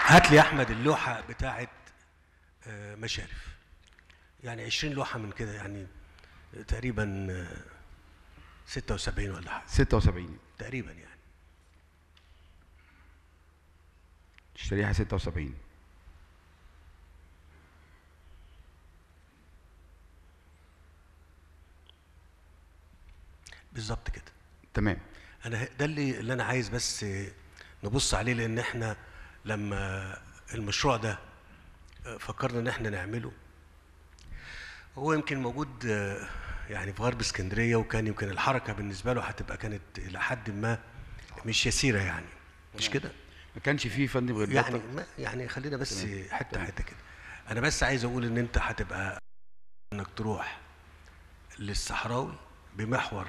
هات لي يا احمد اللوحه بتاعت آه، مشارف يعني 20 لوحه من كده يعني تقريبا آه، 76 ولا حاجه 76 تقريبا يعني الشريحه 76 بالظبط كده تمام انا ه- ده اللي اللي انا عايز بس نبص عليه لان احنا لما المشروع ده فكرنا ان احنا نعمله هو يمكن موجود آه، يعني في غرب اسكندريه وكان يمكن الحركه بالنسبه له هتبقى كانت الى حد ما مش يسيره يعني مش كده ما كانش فيه فندم غير يعني ده. ما يعني خلينا بس تمام. حته تمام. حته كده انا بس عايز اقول ان انت هتبقى انك تروح للصحراوي بمحور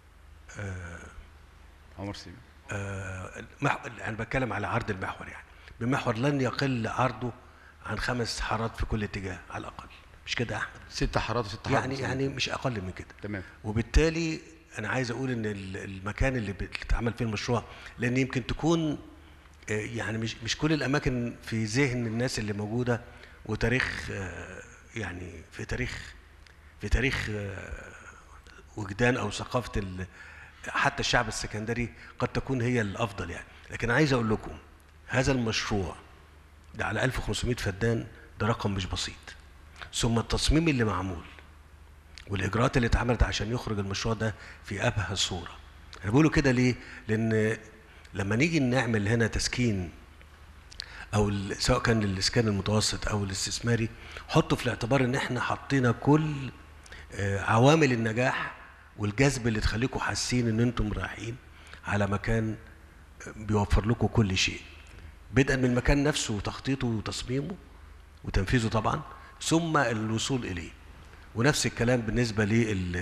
عمر سيما آه، المح... انا بتكلم على عرض المحور يعني بمحور لن يقل عرضه عن خمس حارات في كل اتجاه على الاقل مش كده يا احمد ست حارات وست حارات يعني يعني مش اقل من كده تمام وبالتالي انا عايز اقول ان ال- المكان اللي بيتعمل فيه المشروع لان يمكن تكون آه، يعني مش مش كل الاماكن في ذهن الناس اللي موجوده وتاريخ آه، يعني في تاريخ في تاريخ آه، وجدان او ثقافه ال- حتى الشعب السكندري قد تكون هي الافضل يعني لكن عايز اقول لكم هذا المشروع ده على 1500 فدان ده رقم مش بسيط ثم التصميم اللي معمول والاجراءات اللي اتعملت عشان يخرج المشروع ده في ابهى صوره انا بقوله كده ليه لان لما نيجي نعمل هنا تسكين او ال- سواء كان الاسكان المتوسط او الاستثماري حطوا في الاعتبار ان احنا حطينا كل آه، عوامل النجاح والجذب اللي تخليكم حاسين ان انتم رايحين على مكان آه، بيوفر لكم كل شيء بدءا من المكان نفسه وتخطيطه وتصميمه وتنفيذه طبعا ثم الوصول اليه ونفس الكلام بالنسبه لل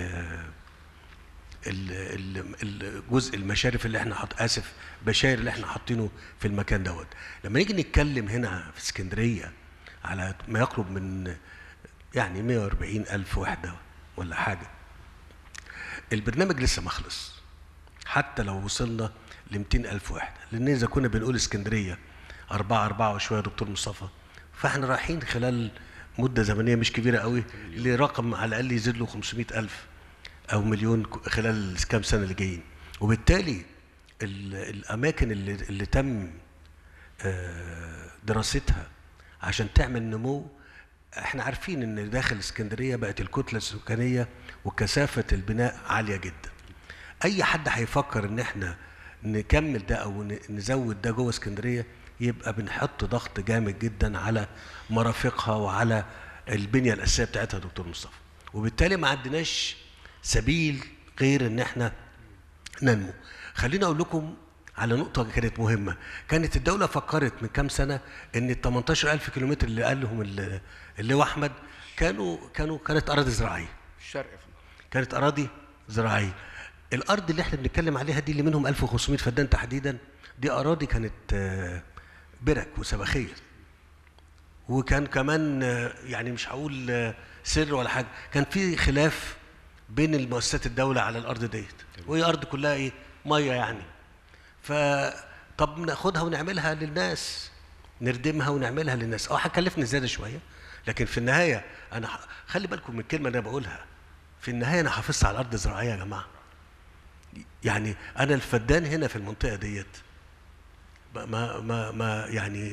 ال- ال- الجزء المشارف اللي احنا حط اسف بشاير اللي احنا حاطينه في المكان دوت لما نيجي نتكلم هنا في اسكندريه على ما يقرب من يعني 140 الف وحده ولا حاجه البرنامج لسه ما خلص حتى لو وصلنا ل 200 الف وحده لان اذا كنا بنقول اسكندريه أربعة أربعة وشوية يا دكتور مصطفى فاحنا رايحين خلال مدة زمنية مش كبيرة قوي لرقم على الأقل يزيد له 500 ألف أو مليون ك- خلال الكام سنة اللي جايين وبالتالي ال- الأماكن اللي, اللي تم آه، دراستها عشان تعمل نمو احنا عارفين ان داخل اسكندريه بقت الكتله السكانيه وكثافه البناء عاليه جدا اي حد هيفكر ان احنا نكمل ده او ن- نزود ده جوه اسكندريه يبقى بنحط ضغط جامد جدا على مرافقها وعلى البنيه الاساسيه بتاعتها يا دكتور مصطفى وبالتالي ما عندناش سبيل غير ان احنا ننمو خليني اقول لكم على نقطة كانت مهمة كانت الدولة فكرت من كام سنة ان ال 18000 كيلومتر اللي قالهم ال- اللي هو احمد كانوا كانوا كانت اراضي زراعية الشرق يا فندم كانت اراضي زراعيه الارض اللي احنا بنتكلم عليها دي اللي منهم 1500 فدان تحديدا دي اراضي كانت آه، برك وسبخيه وكان كمان آه، يعني مش هقول آه، سر ولا حاجه كان في خلاف بين المؤسسات الدوله على الارض ديت وهي ارض كلها ايه ميه يعني فطب ناخدها ونعملها للناس نردمها ونعملها للناس اه هتكلفني زياده شويه لكن في النهايه انا ح- خلي بالكم من الكلمه اللي انا بقولها في النهايه انا حافظت على الارض الزراعيه يا جماعه يعني انا الفدان هنا في المنطقه ديت ما ما ما, ما يعني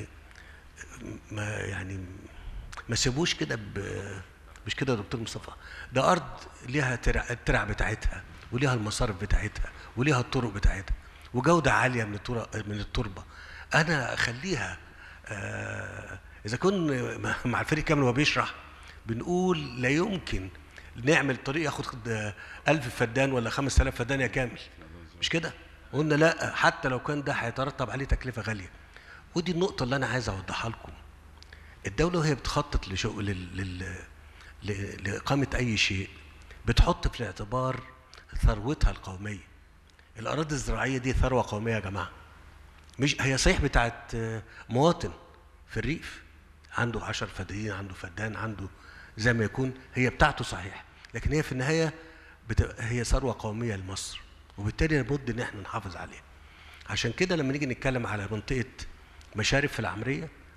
ما يعني ما سيبوش كده ب- مش كده يا دكتور مصطفى ده ارض ليها ترع الترع بتاعتها وليها المصارف بتاعتها وليها الطرق بتاعتها وجوده عاليه من الطرق من التربه انا اخليها آه اذا كن مع- مع الفريق كامل وهو بيشرح بنقول لا يمكن نعمل طريق ياخد آه، ألف فدان ولا خمس آلاف فدان يا كامل مش كده قلنا لا حتى لو كان ده هيترتب عليه تكلفه غاليه ودي النقطه اللي انا عايز اوضحها لكم الدولة وهي بتخطط لشغل لل... لل... ل- لإقامة أي شيء بتحط في الاعتبار ثروتها القومية الأراضي الزراعية دي ثروة قومية يا جماعة مش هي صحيح بتاعت آه، مواطن في الريف عنده عشر فدانين عنده فدان عنده زي ما يكون هي بتاعته صحيح لكن هي في النهاية بت... هي ثروة قومية لمصر وبالتالي لابد ان احنا نحافظ عليها عشان كده لما نيجي نتكلم على منطقة مشارف في العمرية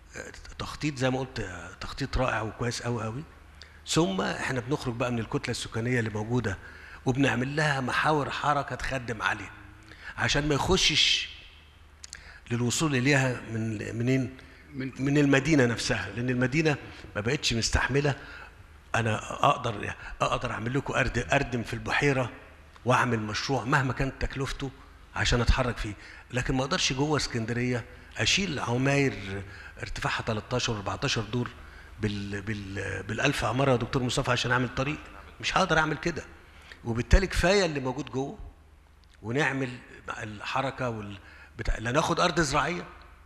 آه، تخطيط زي ما قلت آه، تخطيط رائع وكويس قوي قوي ثم احنا بنخرج بقى من الكتله السكانيه اللي موجوده وبنعمل لها محاور حركه تخدم عليها عشان ما يخشش للوصول اليها من منين من- من المدينه نفسها لان المدينه ما بقتش مستحمله انا اقدر اقدر اعمل لكم أرد اردم في البحيره واعمل مشروع مهما كانت تكلفته عشان اتحرك فيه لكن ما اقدرش جوه اسكندريه اشيل عماير ارتفاعها 13 14 دور بال بال بالالف عماره يا دكتور مصطفى عشان اعمل طريق مش هقدر اعمل كده وبالتالي كفايه اللي موجود جوه ونعمل الحركه وال بتاع لا ناخد ارض زراعيه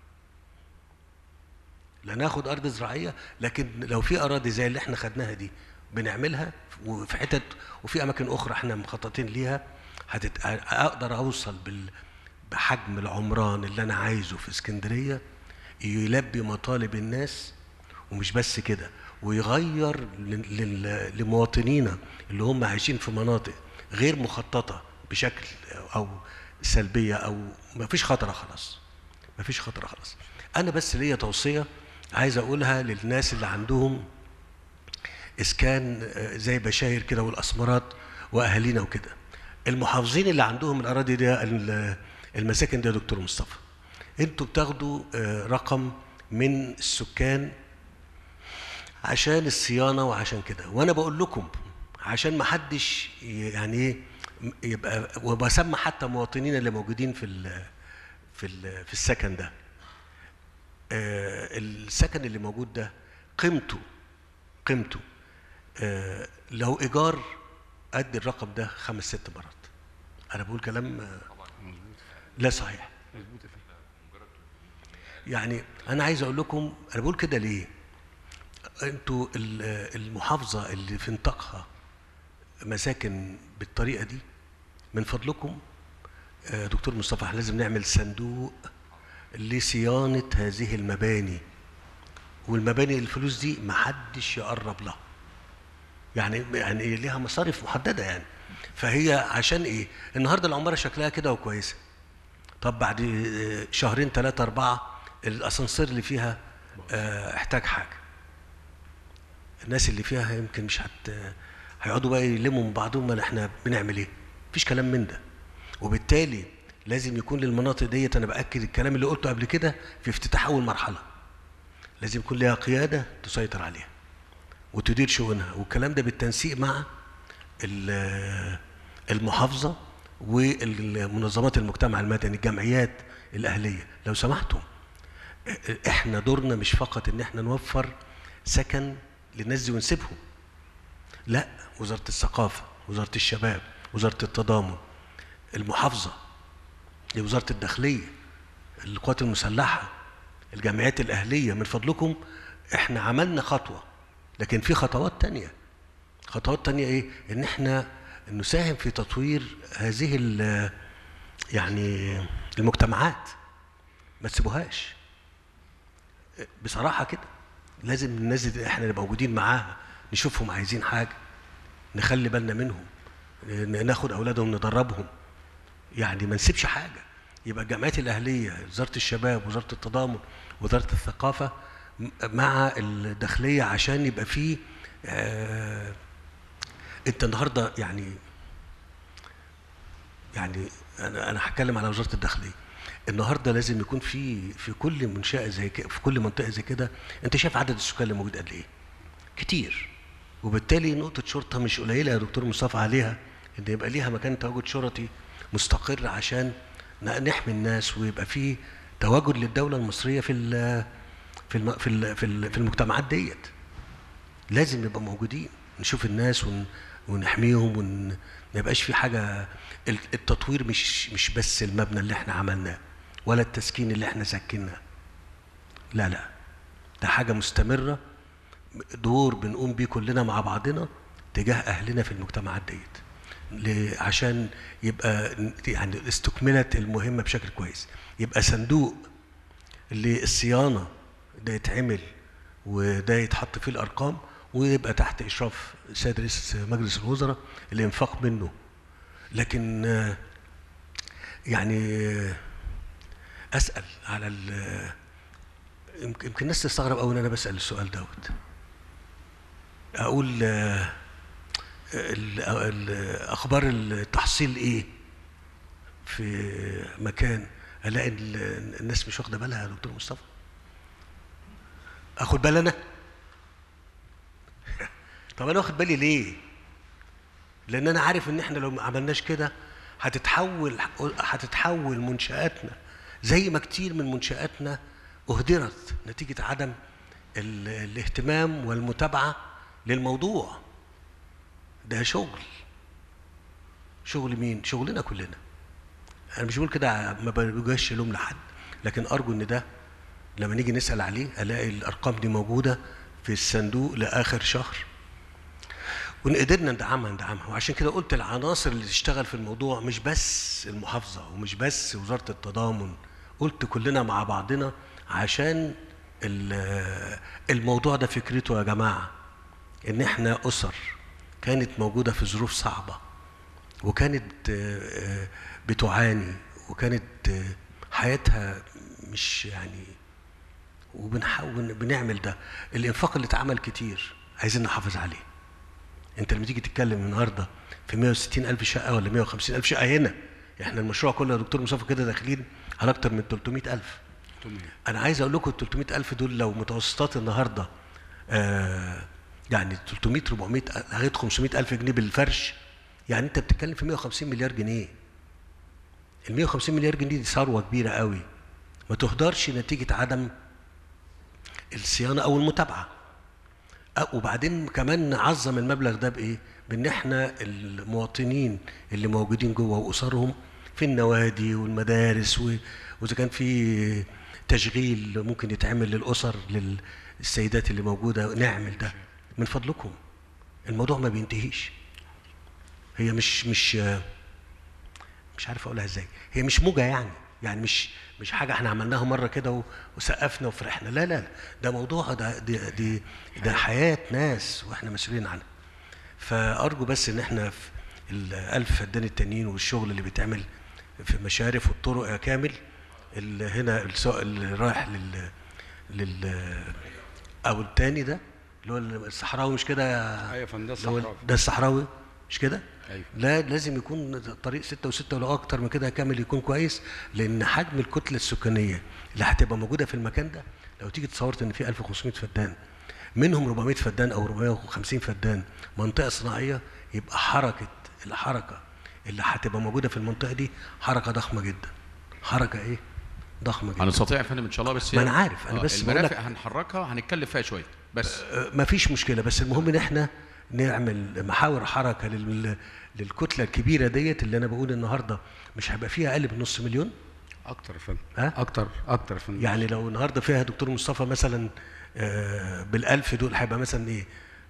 لا ناخد ارض زراعيه لكن لو في اراضي زي اللي احنا خدناها دي بنعملها وفي حتت وفي اماكن اخرى احنا مخططين ليها هتت... اقدر اوصل بال... بحجم العمران اللي انا عايزه في اسكندريه يلبي مطالب الناس ومش بس كده ويغير لل... لل... لمواطنينا اللي هم عايشين في مناطق غير مخططه بشكل او سلبيه او ما فيش خطره خلاص ما فيش خطره خلاص انا بس ليا توصيه عايز اقولها للناس اللي عندهم اسكان آه، زي بشاير كده والاسمرات واهالينا وكده المحافظين اللي عندهم الاراضي دي ال- المساكن دي يا دكتور مصطفى انتوا بتاخدوا آه، رقم من السكان عشان الصيانه وعشان كده وانا بقول لكم عشان ما حدش ي- يعني ايه يبقى وبسمى حتى مواطنين اللي موجودين في ال في ال في السكن ده آه، السكن اللي موجود ده قيمته قيمته آه، لو ايجار قد الرقم ده خمس ست مرات انا بقول كلام آه، لا صحيح مظبوط يا فندم يعني انا عايز اقول لكم انا بقول كده ليه انتوا ال- المحافظه اللي في نطاقها مساكن بالطريقه دي من فضلكم آه، دكتور مصطفى احنا لازم نعمل صندوق لصيانه هذه المباني والمباني الفلوس دي محدش يقرب لها يعني يعني ليها مصاريف محدده يعني فهي عشان ايه النهارده العماره شكلها كده وكويسه طب بعد آه، شهرين ثلاثة أربعة الأسانسير اللي فيها آه، احتاج حاجة الناس اللي فيها يمكن مش هت هيقعدوا بقى يلموا من بعضهم ما احنا بنعمل ايه مفيش كلام من ده وبالتالي لازم يكون للمناطق ديت انا باكد الكلام اللي قلته قبل كده في افتتاح اول مرحله لازم يكون لها قياده تسيطر عليها وتدير شؤونها والكلام ده بالتنسيق مع ال- المحافظه والمنظمات المجتمع المدني الجمعيات الاهليه لو سمحتم احنا دورنا مش فقط ان احنا نوفر سكن للناس دي ونسيبهم لا وزاره الثقافه وزاره الشباب وزاره التضامن المحافظه وزاره الداخليه القوات المسلحه الجمعيات الاهليه من فضلكم احنا عملنا خطوه لكن في خطوات تانية خطوات تانية ايه ان احنا نساهم في تطوير هذه ال- يعني المجتمعات ما تسيبوهاش بصراحه كده لازم الناس اللي احنا اللي موجودين معاها نشوفهم عايزين حاجه نخلي بالنا منهم ن- ناخد اولادهم ندربهم يعني ما نسيبش حاجه يبقى الجمعيات الاهليه وزاره الشباب وزاره التضامن وزاره الثقافه م- مع الداخليه عشان يبقى فيه آه انت النهارده يعني يعني انا انا هتكلم على وزاره الداخليه النهارده لازم يكون في في كل منشاه زي كده في كل منطقه زي كده انت شايف عدد السكان اللي موجود قد ايه كتير وبالتالي نقطه شرطه مش قليله يا دكتور مصطفى عليها ان يبقى ليها مكان تواجد شرطي مستقر عشان ن- نحمي الناس ويبقى في تواجد للدوله المصريه في ال في الم في ال في, ال في المجتمعات ديت لازم نبقى موجودين نشوف الناس ون ونحميهم ون... ما يبقاش في حاجه ال- التطوير مش مش بس المبنى اللي احنا عملناه ولا التسكين اللي احنا سكناه لا لا ده حاجه مستمره دور بنقوم بيه كلنا مع بعضنا تجاه اهلنا في المجتمعات ديت ل- عشان يبقى ن- يعني استكملت المهمه بشكل كويس يبقى صندوق للصيانه ده يتعمل وده يتحط فيه الارقام ويبقى تحت اشراف سيد رئيس مجلس الوزراء الانفاق منه لكن آه، يعني آه، اسال على ال- يمكن يمكن الناس تستغرب قوي ان انا بسال السؤال دوت اقول آه، ال- ال- اخبار التحصيل ايه في مكان الاقي ال- الناس مش واخده بالها يا دكتور مصطفى اخد بالي انا طب انا واخد بالي ليه لان انا عارف ان احنا لو ما عملناش كده هتتحول هتتحول منشاتنا زي ما كتير من منشاتنا اهدرت نتيجه عدم ال- الاهتمام والمتابعه للموضوع ده شغل شغل مين شغلنا كلنا انا مش بقول كده ما بوجهش لوم لحد لكن ارجو ان ده لما نيجي نسال عليه الاقي الارقام دي موجوده في الصندوق لاخر شهر وان قدرنا ندعمها ندعمها وعشان كده قلت العناصر اللي تشتغل في الموضوع مش بس المحافظه ومش بس وزاره التضامن قلت كلنا مع بعضنا عشان ال- الموضوع ده فكرته يا جماعه ان احنا اسر كانت موجوده في ظروف صعبه وكانت آه، آه، بتعاني وكانت آه، حياتها مش يعني وبنحاول بنعمل ده الانفاق اللي اتعمل كتير عايزين نحافظ عليه انت لما تيجي تتكلم النهارده في 160 الف شقه ولا 150 الف شقه هنا احنا المشروع كله يا دكتور مصطفى كده داخلين على اكتر من 300 الف انا عايز اقول لكم ال 300 الف دول لو متوسطات النهارده آه يعني 300 400 لغايه 500 الف جنيه بالفرش يعني انت بتتكلم في 150 مليار جنيه ال 150 مليار جنيه دي ثروه كبيره قوي ما تهدرش نتيجه عدم الصيانه او المتابعه أه، وبعدين كمان نعظم المبلغ ده بايه؟ بان احنا المواطنين اللي موجودين جوه واسرهم في النوادي والمدارس و- واذا كان في تشغيل ممكن يتعمل للاسر للسيدات اللي موجوده نعمل ده من فضلكم الموضوع ما بينتهيش هي مش مش مش عارف اقولها ازاي هي مش موجه يعني يعني مش مش حاجه احنا عملناها مره كده و- وسقفنا وفرحنا لا لا لا ده موضوع ده دي دي ده حياه ناس واحنا مسؤولين عنها فارجو بس ان احنا في الالف فدان التانيين والشغل اللي بيتعمل في المشارف والطرق يا كامل اللي هنا السواق اللي رايح لل لل او التاني ده اللي هو الصحراوي مش كده ايوه يا فندم ده اللي هو الصحراوي ده الصحراوي مش كده؟ ايوه لا لازم يكون طريق ستة وستة ولو أكتر من كده كامل يكون كويس لأن حجم الكتلة السكانية اللي هتبقى موجودة في المكان ده لو تيجي تصورت إن في 1500 فدان منهم 400 فدان أو 450 فدان منطقة صناعية يبقى حركة الحركة اللي هتبقى موجودة في المنطقة دي حركة ضخمة جدا حركة إيه؟ ضخمة جدا هنستطيع يا فندم ان شاء الله بس ما هي- أنا عارف، أنا آه، بس بقول المرافق هنحركها هنتكلف فيها شويه بس ما فيش مشكلة بس المهم إن إحنا نعمل محاور حركة لل... للكتلة الكبيرة ديت اللي أنا بقول النهاردة مش هيبقى فيها أقل من نص مليون اكتر يا فندم ها؟ اكتر اكتر يا فندم يعني لو النهارده فيها دكتور مصطفى مثلا آه، بالألف دول هيبقى مثلا إيه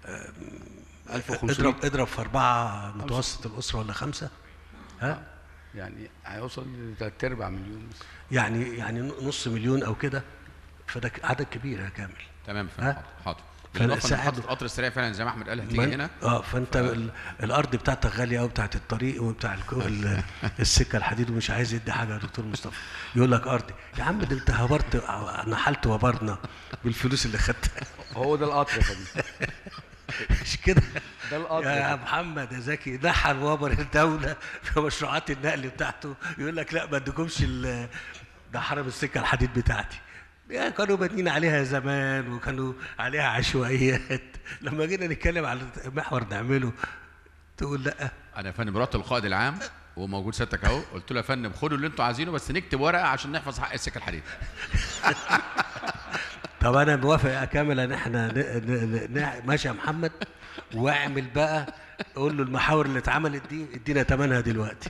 1500 اضرب اضرب في أربعة متوسط الأسرة ولا خمسة ها يعني هيوصل لثلاث ارباع مليون بس يعني يعني نص مليون أو كده فده عدد كبير يا كامل تمام يا ها؟ فندم حاضر حاضر فأنا بالاضافه ان ساعد- محطه القطر السريع فعلا زي ما احمد قال هتيجي ما- هنا اه فانت ال- الارض بتاعتك غاليه قوي بتاعت الطريق وبتاع الك- ال- السكه الحديد ومش عايز يدي حاجه يا دكتور مصطفى يقول لك ارضي يا عم ده انت هبرت نحلت وبرنا بالفلوس اللي خدتها هو ده القطر يا فندم مش كده ده القطر يا محمد يا زكي نحل وبر الدوله في مشروعات النقل بتاعته يقول لك لا ما اديكمش ال- ده حرم السكه الحديد بتاعتي يا كانوا بانيين عليها زمان وكانوا عليها عشوائيات لما جينا نتكلم على محور نعمله تقول لا انا يا فندم رحت القائد العام وموجود سيادتك اهو قلت له يا فندم خدوا اللي انتوا عايزينه بس نكتب ورقه عشان نحفظ حق السكه الحديد طب انا موافق يا كامل ان احنا ن... ن... ن... ماشي يا محمد واعمل بقى قول له المحاور اللي اتعملت دي ادينا ثمنها دلوقتي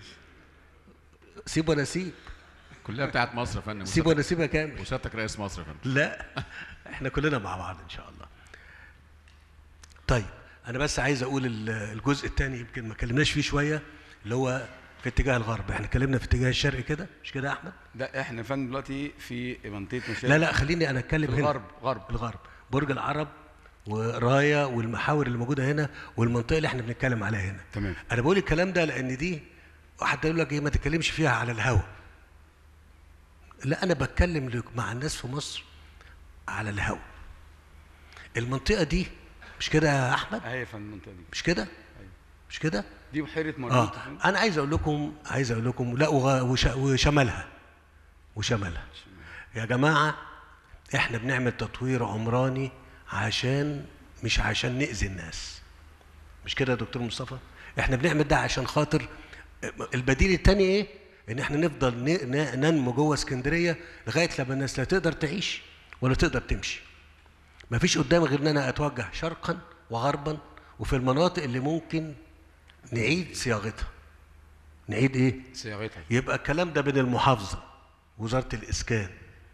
سيب ولا سيب كلها بتاعت مصر يا فندم سيب ولا سيب يا كامل وسيادتك رئيس مصر يا فندم لا احنا كلنا مع بعض ان شاء الله طيب انا بس عايز اقول ال- الجزء الثاني يمكن ما اتكلمناش فيه شويه اللي هو في اتجاه الغرب احنا اتكلمنا في اتجاه الشرق كده مش كده يا احمد ده احنا يا فندم دلوقتي في منطقه مشارف لا لا خليني انا اتكلم في هنا الغرب غرب الغرب برج العرب ورايا والمحاور اللي موجوده هنا والمنطقه اللي احنا بنتكلم عليها هنا تمام انا بقول الكلام ده لان دي واحد يقول لك ايه ما تتكلمش فيها على الهوا لا انا بتكلم لك- مع الناس في مصر على الهواء المنطقه دي مش كده يا احمد اهي يا فندم المنطقه دي مش كده أيوة. مش كده دي بحيره مربوط اه يا فندم. انا عايز اقول لكم عايز اقول لكم لا وغ- وش- وشمالها وشمالها يا جماعه احنا بنعمل تطوير عمراني عشان مش عشان نأذي الناس مش كده يا دكتور مصطفى احنا بنعمل ده عشان خاطر البديل التاني ايه ان احنا نفضل ن- ن- ننمو جوه اسكندريه لغايه لما الناس لا تقدر تعيش ولا تقدر تمشي مفيش قدامي غير ان انا اتوجه شرقا وغربا وفي المناطق اللي ممكن نعيد صياغتها نعيد ايه صياغتها يبقى الكلام ده بين المحافظه وزاره الاسكان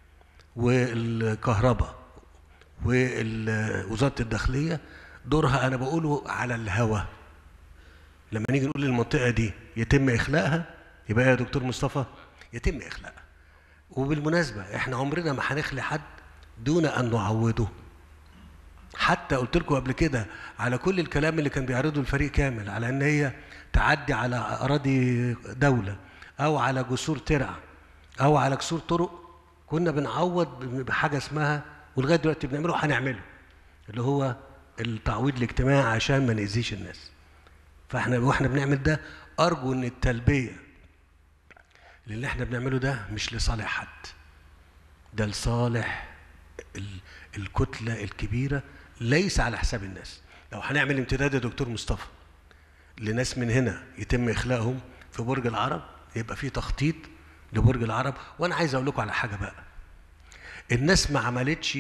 والكهرباء ووزاره الداخليه دورها انا بقوله على الهوى لما نيجي نقول المنطقه دي يتم اخلاءها يبقى إيه يا دكتور مصطفى يتم اخلاءها وبالمناسبه احنا عمرنا ما هنخلي حد دون ان نعوضه حتى قلت لكم قبل كده على كل الكلام اللي كان بيعرضه الفريق كامل على ان هي تعدي على اراضي دوله او على جسور ترع او على جسور طرق كنا بنعوض بحاجه اسمها ولغايه دلوقتي بنعمله هنعمله اللي هو التعويض الاجتماعي عشان ما نأذيش الناس فاحنا واحنا بنعمل ده ارجو ان التلبيه اللي احنا بنعمله ده مش لصالح حد ده لصالح ال- الكتله الكبيره ليس على حساب الناس لو هنعمل امتداد يا دكتور مصطفى لناس من هنا يتم اخلاقهم في برج العرب يبقى في تخطيط لبرج العرب وانا عايز اقول لكم على حاجه بقى الناس ما عملتش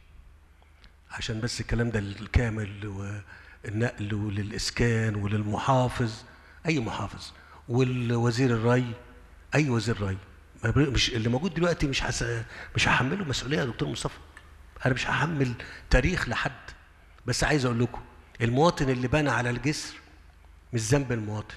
عشان بس الكلام ده الكامل والنقل وللاسكان وللمحافظ اي محافظ والوزير الري اي وزير ري ما بي- مش اللي موجود دلوقتي مش حس... مش هحمله مسؤوليه يا دكتور مصطفى انا مش هحمل تاريخ لحد بس عايز اقول لكم المواطن اللي بنى على الجسر مش ذنب المواطن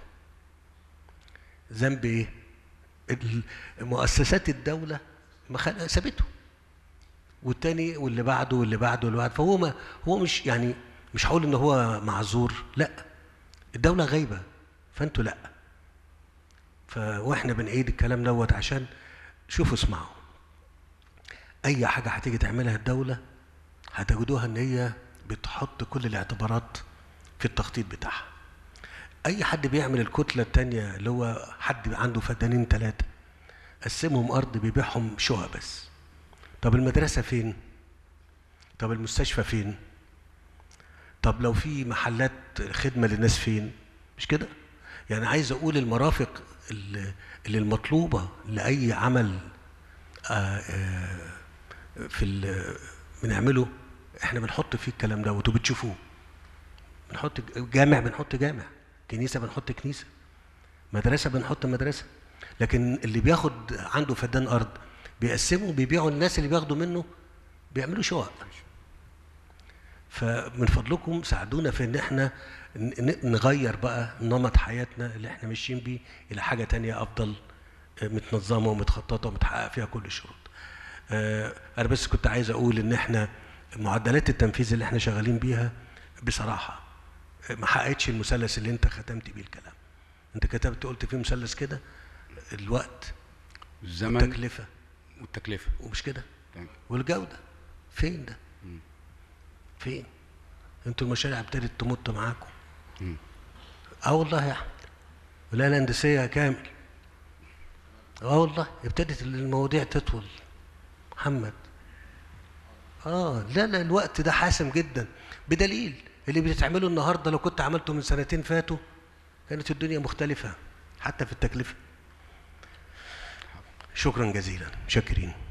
ذنب ايه ال- مؤسسات الدوله ما خل- سابته والتاني واللي بعده واللي بعده واللي بعده فهو ما هو مش يعني مش هقول ان هو معذور لا الدوله غايبه فانتوا لا ف واحنا بنعيد الكلام دوت عشان شوفوا اسمعوا اي حاجه هتيجي تعملها الدوله هتجدوها ان هي بتحط كل الاعتبارات في التخطيط بتاعها اي حد بيعمل الكتله التانية اللي هو حد عنده فدانين ثلاثه قسمهم ارض بيبيعهم شقق بس طب المدرسه فين طب المستشفى فين طب لو في محلات خدمه للناس فين مش كده يعني عايز اقول المرافق اللي اللي المطلوبه لاي عمل آه، آه، في ال- بنعمله احنا بنحط فيه الكلام دوت وبتشوفوه بنحط جامع بنحط جامع كنيسه بنحط كنيسه مدرسه بنحط مدرسه لكن اللي بياخد عنده فدان ارض بيقسموا بيبيعوا الناس اللي بياخدوا منه بيعملوا شقق فمن فضلكم ساعدونا في ان احنا ن- ن- نغير بقى نمط حياتنا اللي احنا ماشيين بيه الى حاجه تانية افضل آه، متنظمه ومتخططه ومتحقق فيها كل الشروط. آه، انا بس كنت عايز اقول ان احنا معدلات التنفيذ اللي احنا شغالين بيها بصراحه آه، ما حققتش المثلث اللي انت ختمت بيه الكلام. انت كتبت قلت فيه مثلث كده الوقت الزمن والتكلفه والتكلفه ومش كده تمام. والجوده فين ده؟ مم. فين؟ انتوا المشاريع ابتدت تمط معاكم مم. اه والله يا احمد ولا الهندسيه كامل اه والله ابتدت المواضيع تطول محمد اه لا لا الوقت ده حاسم جدا بدليل اللي بتتعمله النهارده لو كنت عملته من سنتين فاتوا كانت الدنيا مختلفه حتى في التكلفه شكرا جزيلا شاكرين